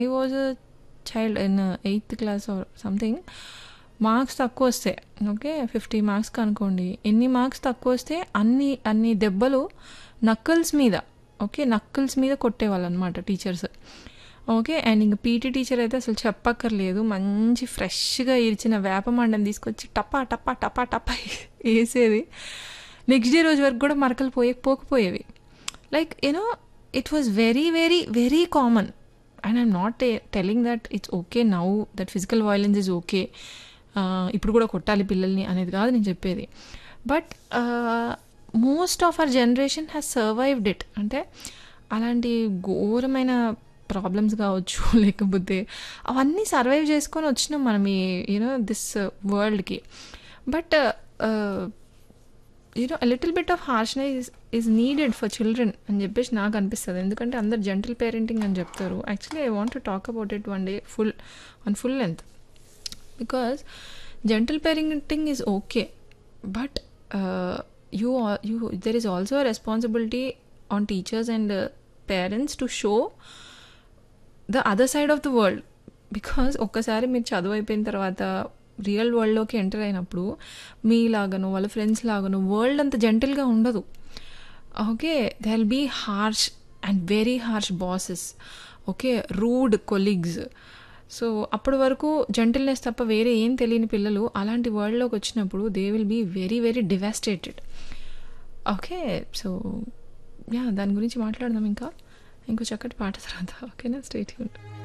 I was a child in eighth class or something marks తక్కువ వస్తాయి okay fifty మార్క్స్కి అనుకోండి ఎన్ని మార్క్స్ తక్కువ వస్తే అన్ని అన్ని దెబ్బలు నక్కల్స్ మీద ఓకే నక్కల్స్ మీద కొట్టేవాళ్ళు అనమాట టీచర్స్ ఓకే అండ్ ఇంక పీటీ టీచర్ అయితే అసలు చెప్పక్కర్లేదు మంచి ఫ్రెష్గా ఇరిచిన వేప మండని తీసుకొచ్చి టపా టపా టపా టపా వేసేది నెక్స్ట్ డే రోజు వరకు కూడా మరకలు పోయే పోకపోయేవి like you know it was very very very common and I'm not telling that it's okay now that physical violence is okay ఇప్పుడు కూడా కొట్టాలి పిల్లల్ని అనేది కాదు నేను చెప్పేది but most of our generation has survived it అంటే అలాంటి ఘోరమైన ప్రాబ్లమ్స్ కావచ్చు లేకపోతే అవన్నీ సర్వైవ్ చేసుకొని వచ్చినాం మనం ఈ యూనో దిస్ వరల్డ్కి but you know little bit of harshness is needed for children అని చెప్పేసి నాకు అనిపిస్తుంది ఎందుకంటే అందరు జెంటల్ పేరెంటింగ్ అని చెప్తారు actually I want to talk about it one day full on full length because gentle parenting is okay but you you there is also a responsibility on teachers and parents to show the other side of the world because ఒక్కసారి మీరు చదువు అయిపోయిన తర్వాత real వరల్డ్లోకి enter అయినప్పుడు మీలాగను వాళ్ళ friends లాగాను world అంత జెంటల్గా ఉండదు okay they will be harsh and very harsh bosses okay rude colleagues so అప్పటి వరకు జెంటిల్నెస్ తప్ప వేరే ఏం తెలియని పిల్లలు అలాంటి వరల్డ్లోకి వచ్చినప్పుడు they will be very very devastated okay so yeah దాని గురించి మాట్లాడదాం ఇంకా ఇంకో చక్కటి పాట తర్వాత ఓకేనా స్టేట్ ఉంటుంది